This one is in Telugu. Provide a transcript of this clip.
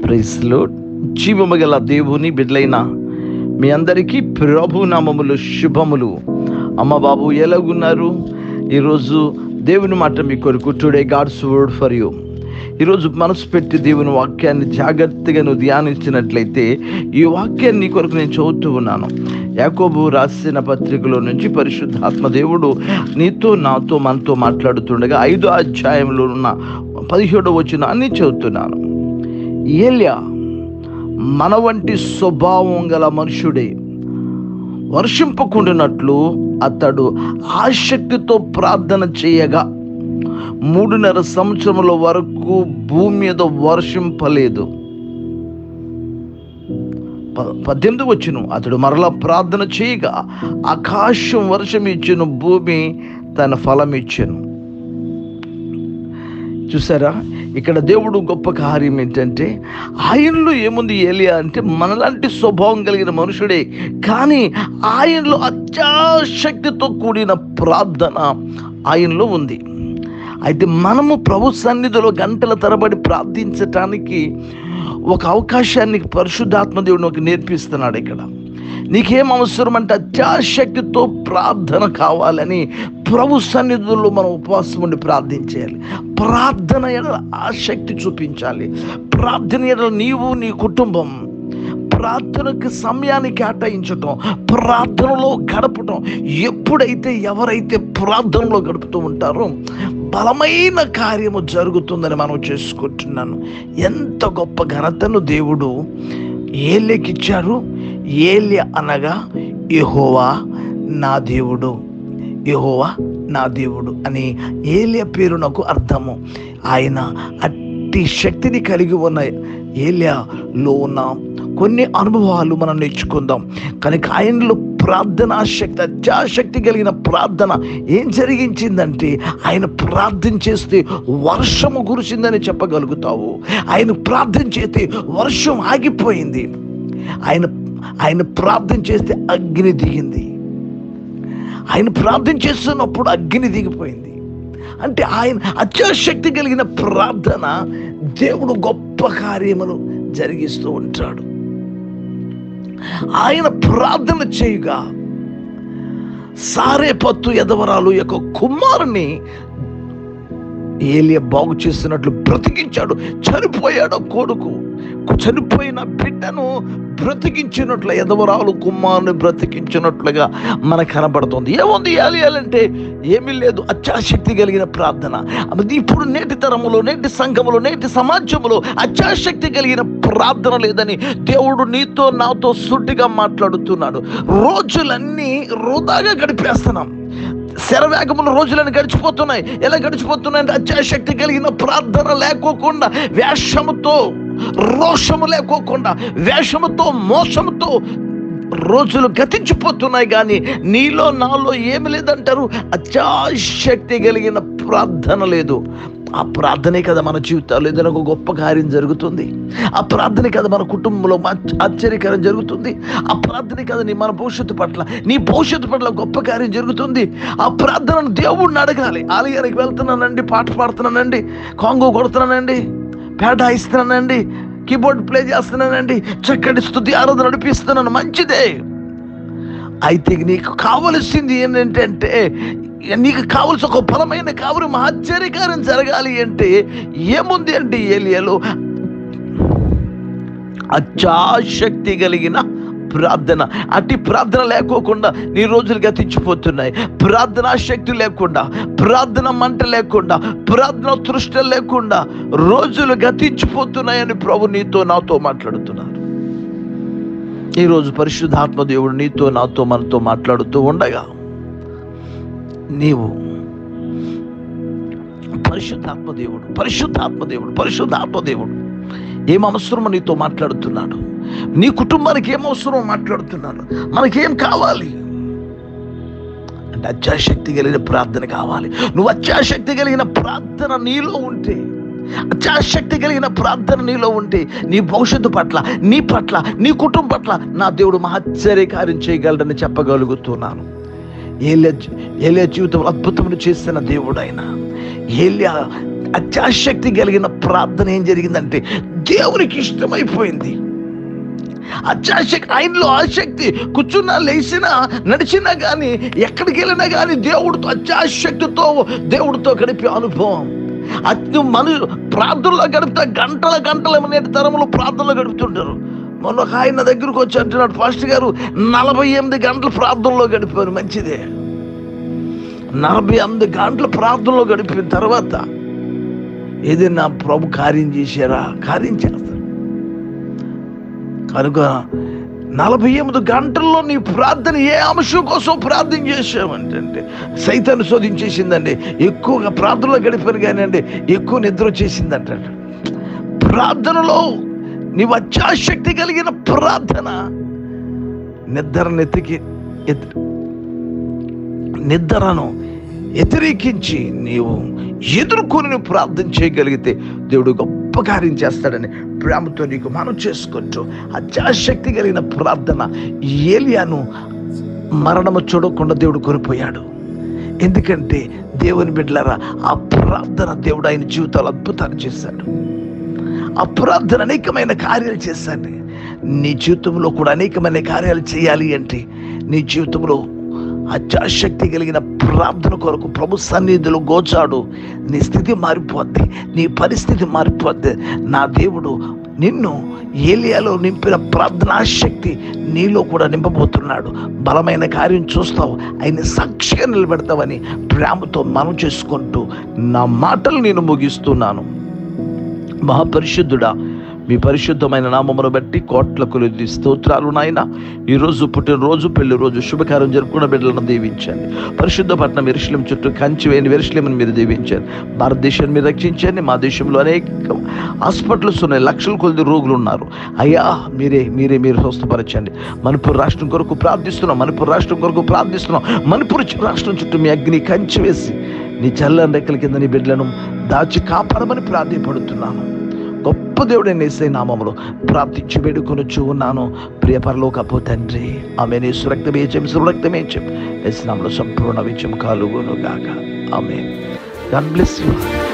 ప్రైస్లో జీవము గల దేవుని బిడ్డలైన మీ అందరికీ ప్రభు నామములు శుభములు అమ్మ బాబు ఎలాగున్నారు ఈరోజు దేవుని మాట మీ కొరకు today God's word for you ఈరోజు మనసు పెట్టి దేవుని వాక్యాన్ని జాగ్రత్తగా నువ్వు ధ్యానించినట్లయితే ఈ వాక్యాన్ని నీ కొరకు నేను చదువుతూ ఉన్నాను యాకోబు రాసిన పత్రికలో నుంచి పరిశుద్ధాత్మ దేవుడు నీతో నాతో మనతో మాట్లాడుతుండగా ఐదో అధ్యాయంలో ఉన్న పదిహేడో వచ్చిన అన్ని చదువుతున్నాను ఏలియా మన వంటి స్వభావం గల మనుషుడే వర్షింపకుండినట్లు అతడు ఆసక్తితో ప్రార్థన చేయగా మూడున్నర సంవత్సరముల వరకు భూమి మీద వర్షింపలేదు ప- పద్దెనిమిది వచ్చును అతడు మరలా ప్రార్థన చేయగా ఆకాశం వర్షం ఇచ్చును భూమి తన ఫలం ఇచ్చెను చూసారా ఇక్కడ దేవుడు గొప్ప కార్యం ఏంటంటే ఆయనలో ఏముంది ఏలియా అంటే మనలాంటి స్వభావం కలిగిన మనుషుడే కానీ ఆయనలో అత్యాశక్తితో కూడిన ప్రార్థన ఆయనలో ఉంది అయితే మనము ప్రభు సన్నిధిలో గంటల తరబడి ప్రార్థించటానికి ఒక అవకాశాన్ని పరిశుద్ధాత్మ దేవుడు నాకు నేర్పిస్తున్నాడు ఇక్కడ నీకేం అవసరం అంటే అత్యాశక్తితో ప్రార్థన కావాలని ప్రభు సన్నిధుల్లో మనం ఉపవాసం ఉండి ప్రార్థించేయాలి ప్రార్థన ఎడల ఆసక్తి చూపించాలి ప్రార్థన ఎడల నీవు నీ కుటుంబం ప్రార్థనకు సమయాన్ని కేటాయించటం ప్రార్థనలో గడపటం ఎప్పుడైతే ఎవరైతే ప్రార్థనలో గడుపుతూ ఉంటారో బలమైన కార్యము జరుగుతుందని మనం చేసుకుంటున్నాను ఎంత గొప్ప ఘనతను దేవుడు ఏలియకిచ్చారు ఏలియ అనగా యెహోవా నా దేవుడు యెహోవా నా దేవుడు అని ఏలియ పేరు నాకు అర్థము ఆయన అట్టి శక్తిని కలిగి ఉన్న ఏలియాలో ఉన్న కొన్ని అనుభవాలు మనం నేర్చుకుందాం కనుక ఆయనలో ప్రార్థనా శక్తి అత్యాశక్తి కలిగిన ప్రార్థన ఏం జరిగించిందంటే ఆయన ప్రార్థన చేస్తే వర్షము కురిసిందని చెప్పగలుగుతావు ఆయన ప్రార్థన చేస్తే వర్షం ఆగిపోయింది ఆయన ఆయన ప్రార్థన చేస్తే అగ్ని దిగింది ఆయన ప్రార్థన చేస్తున్నప్పుడు అగ్ని దిగిపోయింది అంటే ఆయన అత్యాశక్తి కలిగిన ప్రార్థన దేవుడు గొప్ప కార్యములు జరిగిస్తూ ఉంటాడు ఆయన ప్రార్థన చేయగా సారేపత్తు ఎదవరాలు యొక్క కుమారుని ఏలియ బాగు చేస్తున్నట్లు బ్రతికించాడు చనిపోయాడు ఆ కొడుకు చనిపోయిన బిడ్డను బ్రతికించినట్లు ఎదవరాలు కుమారుని బ్రతికించినట్లుగా మనకు కనబడుతుంది ఏముంది ఏలియాలంటే ఏమీ లేదు అత్యాశక్తి కలిగిన ప్రార్థన అది ఇప్పుడు నేటి తరములో నేటి సంఘములో నేటి సమాజంలో అత్యాశక్తి కలిగిన ప్రార్థన లేదని దేవుడు నీతో నాతో సుట్టిగా మాట్లాడుతున్నాడు రోజులన్నీ వృధాగా గడిపేస్తున్నాం శరవేగముల రోజులను గడిచిపోతున్నాయి ఎలా గడిచిపోతున్నాయి అంటే అత్యాశక్తి కలిగిన ప్రార్థన లేకోకుండా వేషముతో రోషము లేకోకుండా వేషముతో మోసముతో రోజులు గతించిపోతున్నాయి కానీ నీలో నాలో ఏమి లేదంటారు అత్యాశక్తి కలిగిన ప్రార్థన లేదు ఆ ప్రార్థనే కదా మన జీవితాల్లో ఏదైనా ఒక గొప్ప కార్యం జరుగుతుంది ఆ ప్రార్థనే కదా మన కుటుంబంలో ఆశ్చ- ఆశ్చర్యకరం జరుగుతుంది ఆ ప్రార్థనే కదా నీ మన భవిష్యత్తు పట్ల నీ భవిష్యత్తు పట్ల గొప్ప కార్యం జరుగుతుంది ఆ ప్రార్థనను దేవుడిని అడగాలి ఆలయానికి వెళ్తున్నానండి పాట పాడుతున్నానండి కాంగో కొడుతున్నానండి పేట ఇస్తున్నానండి కీబోర్డ్ ప్లే చేస్తున్నానండి చక్కటి స్థుతి ఆరాధన నడిపిస్తున్నాను మంచిదే అయితే నీకు కావలసింది ఏంటంటే నీకు కావలసిన ఒక బలమైన కావరం ఆశ్చర్యకారం జరగాలి అంటే ఏముంది అంటే ఏలియాలో అత్యాశక్తి కలిగిన ప్రార్థన అట్టి ప్రార్థన లేకోకుండా నీ రోజులు గతించిపోతున్నాయి ప్రార్థనా శక్తి లేకుండా ప్రార్థన మంట లేకుండా ప్రార్థన తృష్ట లేకుండా రోజులు గతించిపోతున్నాయని ప్రభు నీతో నాతో మాట్లాడుతున్నారు ఈరోజు పరిశుద్ధాత్మ దేవుడు నీతో నాతో మనతో మాట్లాడుతూ ఉండగా నీవు పరిశుద్ధాత్మ దేవుడు పరిశుద్ధాత్మ దేవుడు పరిశుద్ధాత్మ దేవుడు ఏం అవసరమో నీతో మాట్లాడుతున్నాడు నీ కుటుంబానికి ఏం అవసరమో మాట్లాడుతున్నాడు మనకేం కావాలి అంటే అత్యాశక్తి కలిగిన ప్రార్థన కావాలి నువ్వు అత్యాశక్తి కలిగిన ప్రార్థన నీలో ఉంటే అత్యాశక్తి కలిగిన ప్రార్థన నీలో ఉంటే నీ భవిష్యత్తు పట్ల నీ పట్ల నీ కుటుంబం పట్ల నా దేవుడు మహచ్చర్య కార్యం చేయగలడని చెప్పగలుగుతున్నాను ఏలియా ఏలియా జీవితంలో అద్భుతములు చేసిన దేవుడు ఆయన ఏలియా అత్యాశక్తి కలిగిన ప్రార్థన ఏం జరిగిందంటే దేవునికి ఇష్టమైపోయింది అత్యాశక్తి ఆయనలో ఆసక్తి కూర్చున్నా లేచినా నడిచినా కానీ ఎక్కడికి వెళ్ళినా కానీ దేవుడితో అత్యాశక్తితో దేవుడితో గడిపే అనుభవం అతి మన ప్రార్థనలో గడిపితే గంటల గంటల నేటి తరములు ప్రార్థనలో గడుపుతుంటారు మొన్న ఒక ఆయన దగ్గరకు వచ్చి అంటున్నాడు ఫాస్ట్ గారు నలభై ఎనిమిది గంటలు ప్రార్థనలో గడిపారు మంచిదే నలభై ఎనిమిది గంటలు ప్రార్థనలో గడిపిన తర్వాత ఏదైనా ప్రభు కార్యం చేశారా కార్యం చేస్తారు కనుక నలభై ఎనిమిది గంటల్లో నీ ప్రార్థన ఏ అంశం కోసం ప్రార్థన చేసావంటే సైతాన్ని శోధించేసిందండి ఎక్కువగా ప్రార్థనలో గడిపాను కానీ అండి ఎక్కువ నిద్ర వచ్చేసిందంట ప్రార్థనలో నీవు అత్యాశక్తి కలిగిన ప్రార్థన నిద్ర నెత్తికి ఎత్- నిద్రను వ్యతిరేకించి నీవు ఎదుర్కొని నువ్వు ప్రార్థన చేయగలిగితే దేవుడు గొప్ప కార్యం చేస్తాడని ప్రేమతో నీకు మనం చేసుకుంటూ అత్యాశక్తి కలిగిన ప్రార్థన ఏలియాను మరణము చూడకుండా దేవుడు కొనిపోయాడు ఎందుకంటే దేవుని బిడ్డలారా ఆ ప్రార్థన దేవుడు ఆయన జీవితాలు అద్భుతాలు చేశాడు ఆ ప్రార్థన అనేకమైన కార్యాలు చేశాడు నీ జీవితంలో కూడా అనేకమైన కార్యాలు చేయాలి అంటే నీ జీవితంలో అత్యాశక్తి కలిగిన ప్రార్థన కొరకు ప్రభు సన్నిధిలో గోచాడు నీ స్థితి మారిపోద్ది నీ పరిస్థితి మారిపోద్ది నా దేవుడు నిన్ను ఏలియాలో నింపిన ప్రార్థనా శక్తి నీలో కూడా నింపబోతున్నాడు బలమైన కార్యం చూస్తావు ఆయన సాక్షిగా నిలబెడతావని ప్రేమతో మనం చేసుకుంటూ నా మాటలు నేను ముగిస్తున్నాను మహాపరిశుద్ధుడా మీ పరిశుద్ధమైన నామమును బట్టి కోట్ల కొలిది స్తోత్రాలు నాయన ఈరోజు పుట్టినరోజు పెళ్లి రోజు శుభకార్యం జరుపుకున్న బిడ్డలను దీవించండి పరిశుద్ధ పట్నం విరుషులం చుట్టూ కంచి వేని విరుషులేమని మీరు దీవించండి భారతదేశాన్ని మీరు రక్షించండి మా దేశంలో అనేక హాస్పిటల్స్ ఉన్నాయి లక్షల కొద్ది రోగులు ఉన్నారు అయ్యా మీరే మీరే మీరు స్వస్థపరచండి మణిపూర్ రాష్ట్రం కొరకు ప్రార్థిస్తున్నాం మణిపూర్ రాష్ట్రం కొరకు ప్రార్థిస్తున్నాం మణిపూర్ రాష్ట్రం చుట్టూ మీ అగ్ని కంచి వేసి నీ చల్లని రెక్కల కింద నీ బిడ్డలను దాచి కాపాడమని ప్రార్థపడుతున్నాను గొప్ప దేవుడైన ఏసై నామములో ప్రార్థించి వేడుకొనొచ్చు ఉన్నాను ప్రియ పరలోకపు తండ్రి ఆమె నీ సురక్తమేచం సురక్తమేచం ఎస్ నామలో సంపూర్ణ విజయం కలుగును గాక ఆమె గాడ్ బ్లెస్ యూ